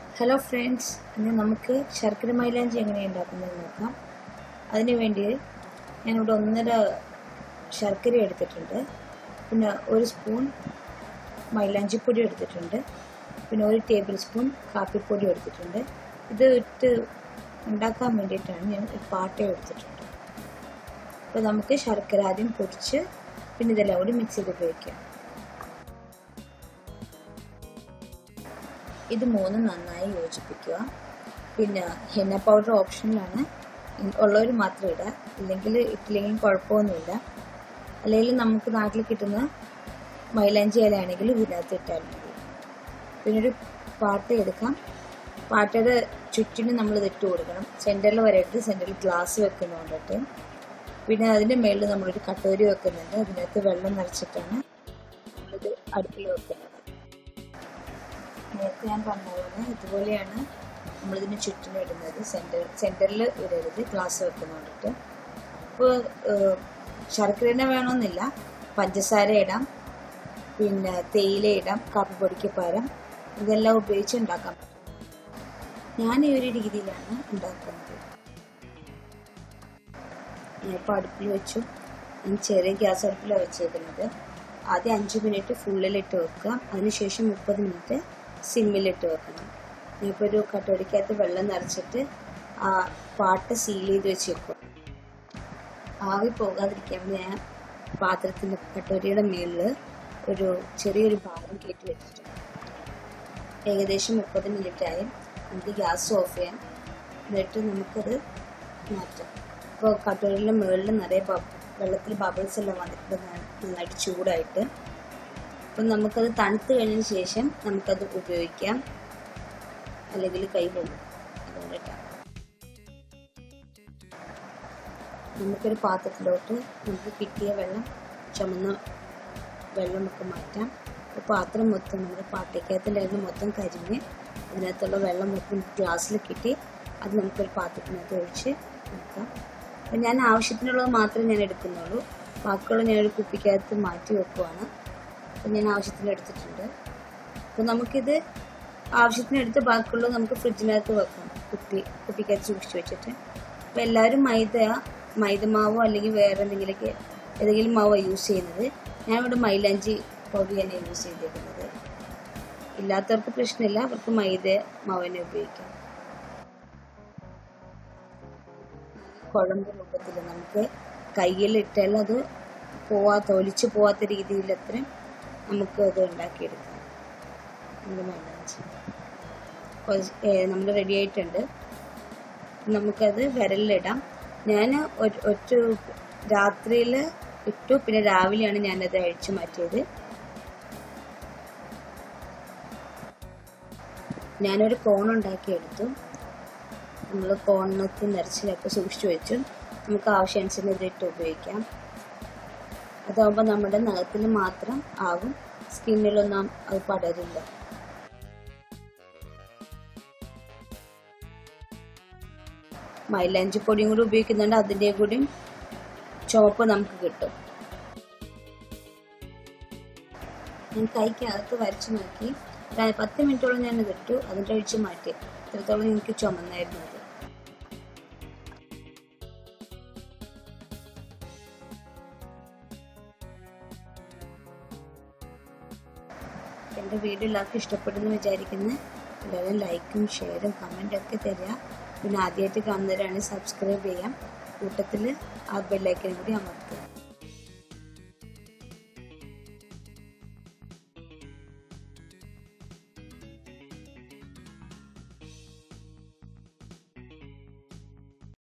hello friends ഇന്ന് നമുക്ക് ശർക്കര മൈലാഞ്ചി എങ്ങനെ ഉണ്ടാക്കുന്നത് നോക്കാം അതിന് വേണ്ടി ഞാനിവിടെ ഒന്നര ശർക്കര എടുത്തിട്ടുണ്ട് പിന്നെ ഒരു സ്പൂൺ മൈലാഞ്ചിപ്പൊടി എടുത്തിട്ടുണ്ട് പിന്നെ ഒരു ടേബിൾ സ്പൂൺ കാപ്പിപ്പൊടി എടുത്തിട്ടുണ്ട് ഇത് ഇട്ട് ഉണ്ടാക്കാൻ വേണ്ടിയിട്ടാണ് ഞാൻ ഒരു പാട്ട എടുത്തിട്ടുണ്ട് അപ്പോൾ നമുക്ക് ശർക്കര ആദ്യം പൊടിച്ച് പിന്നെ ഇതെല്ലാം കൂടി മിക്സ് ചെയ്ത് ഉപയോഗിക്കാം ഇത് മൂന്നും നന്നായി യോജിപ്പിക്കുക പിന്നെ ഹെന്ന പൗഡർ ഓപ്ഷനിലാണ് ഉള്ളവർ മാത്രം ഇടുക ഇല്ലെങ്കിൽ ഇട്ടില്ലെങ്കിൽ കുഴപ്പമൊന്നുമില്ല അല്ലെങ്കിൽ നമുക്ക് നാട്ടിൽ കിട്ടുന്ന മൈലാഞ്ചി ഇലയാണെങ്കിൽ ഇതിനകത്ത് ഇട്ടാൽ മതി പിന്നെ ഒരു പാട്ട എടുക്കാം പാട്ടയുടെ ചുറ്റിനും നമ്മൾ ഇതിട്ട് കൊടുക്കണം സെൻറ്ററിൽ വരെ ഇട്ട് സെൻറ്ററിൽ ഗ്ലാസ് വെക്കുന്നുണ്ടിട്ട് പിന്നെ അതിൻ്റെ മുകളിൽ നമ്മളൊരു കട്ടോരി വെക്കുന്നുണ്ട് അതിനകത്ത് വെള്ളം നിറച്ചിട്ടാണ് നമ്മളിത് അടുപ്പിൽ വെക്കുന്നത് നേരത്തെ ഞാൻ പറഞ്ഞ പോലെ ഇതുപോലെയാണ് നമ്മളിതിന് ചുറ്റിനും ഇടുന്നത് സെൻറ്റർ സെൻറ്ററിൽ ഇടരുത് ഗ്ലാസ് വെക്കുന്നുണ്ടിട്ട് ഇപ്പോൾ ശർക്കര തന്നെ വേണമെന്നില്ല പഞ്ചസാര ഇടാം പിന്നെ തേയില ഇടാം കാപ്പിപ്പൊടിക്ക് പകരം ഇതെല്ലാം ഉപയോഗിച്ച് ഉണ്ടാക്കാം ഞാൻ ഈ ഒരു രീതിയിലാണ് ഉണ്ടാക്കുന്നത് ഞാനിപ്പോൾ അടുപ്പിൽ വെച്ചു ഞാൻ ചെറിയ ഗ്യാസ് അടുപ്പിലാണ് വെച്ചേക്കുന്നത് ആദ്യം അഞ്ച് മിനിറ്റ് ഫുള്ളിലിട്ട് വെക്കുക അതിനുശേഷം മുപ്പത് മിനിറ്റ് സിമ്മിലിട്ട് വെക്കണം ഞാനിപ്പോൾ ഒരു കട്ടോടിക്കകത്ത് വെള്ളം നിറച്ചിട്ട് ആ പാട്ട് സീൽ ചെയ്ത് വെച്ചേക്കും ആവി പോകാതിരിക്കാൻ വേണ്ടി ഞാൻ പാത്രത്തിൻ്റെ കട്ടോരിയുടെ മുകളിൽ ഒരു ചെറിയൊരു ഭാഗം കയറ്റി വെച്ചിട്ടുണ്ട് ഏകദേശം മുപ്പത് മിനിറ്റ് ആയി നമുക്ക് ഗ്യാസ് ഓഫ് ചെയ്യാം എന്നിട്ട് നമുക്കത് മാറ്റാം ഇപ്പോൾ കട്ടോരിയുടെ മുകളിൽ നിറയെ വെള്ളത്തിൽ ബബിൾസ് എല്ലാം വന്നിട്ട് നന്നായിട്ട് ചൂടായിട്ട് അപ്പം നമുക്കത് തണുത്ത് കഴിഞ്ഞതിന് ശേഷം നമുക്കത് ഉപയോഗിക്കാം അല്ലെങ്കിൽ കൈ പോകും അതുകൊണ്ടിട്ടാണ് നമുക്കൊരു പാത്രത്തിലോട്ട് നമുക്ക് കിട്ടിയ വെള്ളം ചുമന്ന വെള്ളമൊക്കെ മാറ്റാം അപ്പോൾ പാത്രം മൊത്തം നമ്മുടെ പാട്ടയ്ക്കകത്തിലായിരുന്നു മൊത്തം കരിഞ്ഞ് അതിനകത്തുള്ള വെള്ളം മൊത്തം ഗ്ലാസ്സിൽ കിട്ടി അത് നമുക്കൊരു പാത്രത്തിനകത്ത് ഒഴിച്ച് വെക്കാം അപ്പം ഞാൻ ആവശ്യത്തിനുള്ളത് മാത്രമേ ഞാൻ എടുക്കുന്നുള്ളൂ ബാക്കിയുള്ള ഞാനൊരു കുപ്പിക്കകത്ത് മാറ്റി വെക്കുവാണ് അപ്പം ഞാൻ ആവശ്യത്തിന് എടുത്തിട്ടുണ്ട് അപ്പോൾ നമുക്കിത് ആവശ്യത്തിനെടുത്ത് ബാക്കിയുള്ളത് നമുക്ക് ഫ്രിഡ്ജിനകത്ത് വെക്കാം കുപ്പി കുപ്പിക്കകത്ത് സൂക്ഷിച്ച് വെച്ചിട്ട് അപ്പോൾ എല്ലാവരും മൈദ മൈദമാവോ അല്ലെങ്കിൽ വേറെ എന്തെങ്കിലുമൊക്കെ ഏതെങ്കിലും മാവോ യൂസ് ചെയ്യുന്നത് ഞാൻ ഇവിടെ മൈലാഞ്ചി പൊടിയാണ് യൂസ് ചെയ്തിരിക്കുന്നത് ഇല്ലാത്തവർക്ക് പ്രശ്നമില്ല അവർക്ക് മൈദ മാവിനെ ഉപയോഗിക്കാം കുഴമ്പ് രൂപത്തിൽ നമുക്ക് കയ്യിലിട്ടാൽ അത് പോവാത്ത ഒലിച്ചു പോവാത്ത രീതിയിൽ അത്രയും നമുക്ക് അത് ഉണ്ടാക്കിയെടുക്കാം നമ്മുടെ മൈലാഞ്ചി നമ്മൾ റെഡി ആയിട്ടുണ്ട് നമുക്കത് വിരലിലിടാം ഞാൻ ഒറ്റ രാത്രിയിൽ ഇട്ടു പിന്നെ രാവിലെയാണ് ഞാനത് അഴിച്ചു മാറ്റിയത് ഞാനൊരു കോൺ ഉണ്ടാക്കിയെടുത്തു നമ്മൾ കോണിനകത്ത് നിറച്ചിലൊക്കെ സൂക്ഷിച്ചു വെച്ചു നമുക്ക് ആവശ്യാനുസരണം ഇതിട്ട് ഉപയോഗിക്കാം അതാകുമ്പോൾ നമ്മുടെ നഖത്തിൽ മാത്രം ആകും സ്കിന്നിലൊന്നും അത് പടരില്ല മൈലാഞ്ചി പൊടിയും കൂടി ഉപയോഗിക്കുന്നുണ്ട് അതിൻ്റെ കൂടിയും ചുവപ്പ് നമുക്ക് കിട്ടും ഞാൻ കൈക്കകത്ത് വരച്ചു നോക്കി പത്ത് മിനിറ്റോളം ഞാൻ ഇട്ടു അതിൻ്റെ ഒഴിച്ച് മാറ്റി ഇത്രത്തോളം എനിക്ക് ചുമന്നായിരുന്നു അത് എൻ്റെ വീഡിയോ എല്ലാവർക്കും ഇഷ്ടപ്പെടുന്നു വിചാരിക്കുന്നു എല്ലാവരും ലൈക്കും ഷെയറും കമൻറ്റും ഒക്കെ തരിക പിന്നെ ആദ്യമായിട്ട് കാണുന്നവരാണെങ്കിൽ സബ്സ്ക്രൈബ് ചെയ്യാം കൂട്ടത്തിൽ ആ ബെല്ലൈക്കനും കൂടി അമർത്തുക